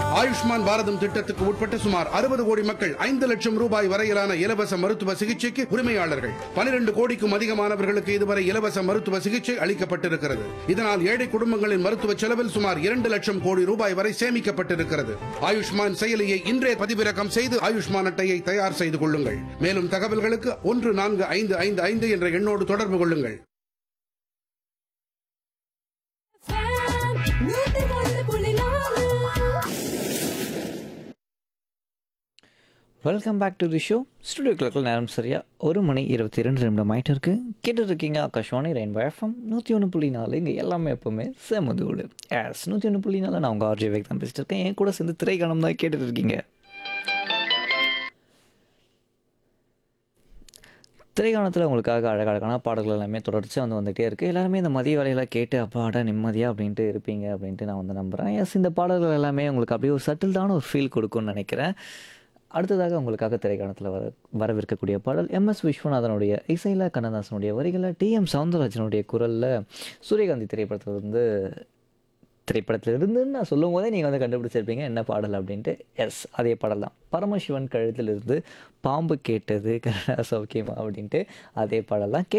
ஆயுஷ்மான் பாரதம் திட்டத்துக்கு உட்பட்ட சுமார் அறுபது கோடி மக்கள் ஐந்து லட்சம் ரூபாய் வரையிலான இலவச மருத்துவ சிகிச்சைக்கு உரிமையாளர்கள் பனிரெண்டு கோடிக்கும் அதிகமானவர்களுக்கு இதுவரை இலவச மருத்துவ சிகிச்சை அளிக்கப்பட்டிருக்கிறது இதனால் ஏழை குடும்பங்களின் மருத்துவ செலவில் சுமார் இரண்டு லட்சம் கோடி ரூபாய் வரை சேமிக்கப்பட்டிருக்கிறது ஆயுஷ்மான் செயலியை இன்றே பதிவிறக்கம் செய்து ஆயுஷ்மான் அட்டையை தயார் செய்து கொள்ளுங்கள் மேலும் தகவல்களுக்கு ஒன்று நான்கு ஐந்து ஐந்து ஐந்து என்ற எண்ணோடு தொடர்பு கொள்ளுங்கள் நூத்தி ஒன்று புள்ளி நாலு welcome back to the show studio கிளக்கில் நேரம் சரியா ஒரு மணி இருபத்தி ரெண்டு நிமிடம் ஆயிட்டு இருக்கு கேட்டு இருக்கீங்க ஆகாஷ்வாணி ரெயின்போ எஃப்எம் நூற்றி ஒன்று புள்ளி நாலு இங்கே எல்லாமே எப்போவுமே செமதூடு எஸ் நூற்றி ஒன்று புள்ளி நாலு நான் உங்கள் ஆர்ஜி வேக் தான் பேசிட்டு இருக்கேன் என் கூட சேர்ந்து திரைக்காலம் தான் கேட்டுட்டு இருக்கீங்க திரைக்காலத்தில் உங்களுக்காக அழகழகான பாடல்கள் எல்லாமே தொடர்ச்சியாக வந்து வந்துகிட்டே இருக்குது எல்லாருமே இந்த மதிய வேலையில் கேட்டு அப்பாடா நிம்மதியாக அப்படின்ட்டு இருப்பீங்க அப்படின்ட்டு நான் வந்து நம்புகிறேன் எஸ் இந்த பாடல்கள் எல்லாமே உங்களுக்கு அப்படியே ஒரு சட்டில்டான ஒரு ஃபீல் கொடுக்கும்னு நினைக்கிறேன் அடுத்ததாக உங்களுக்காக திரைக்காலத்தில் வர வரவிருக்கக்கூடிய பாடல் எம்எஸ் விஸ்வநாதனுடைய இசையில் கண்ணதாசனுடைய வரிகளில் டிஎம் சவுந்தரராஜனுடைய குரலில் சூரியகாந்தி திரைப்படத்தில் வந்து திரைப்படத்தில் இருந்துன்னு நான் சொல்லும் போதே நீங்கள் வந்து கண்டுபிடிச்சிருப்பீங்க என்ன பாடல் அப்படின்ட்டு எஸ் அதே பாடல் தான் பரமசிவன் கழுத்திலிருந்து பாம்பு கேட்டது கருணா சௌக்கியமா அப்படின்ட்டு அதே பாடல் தான் கே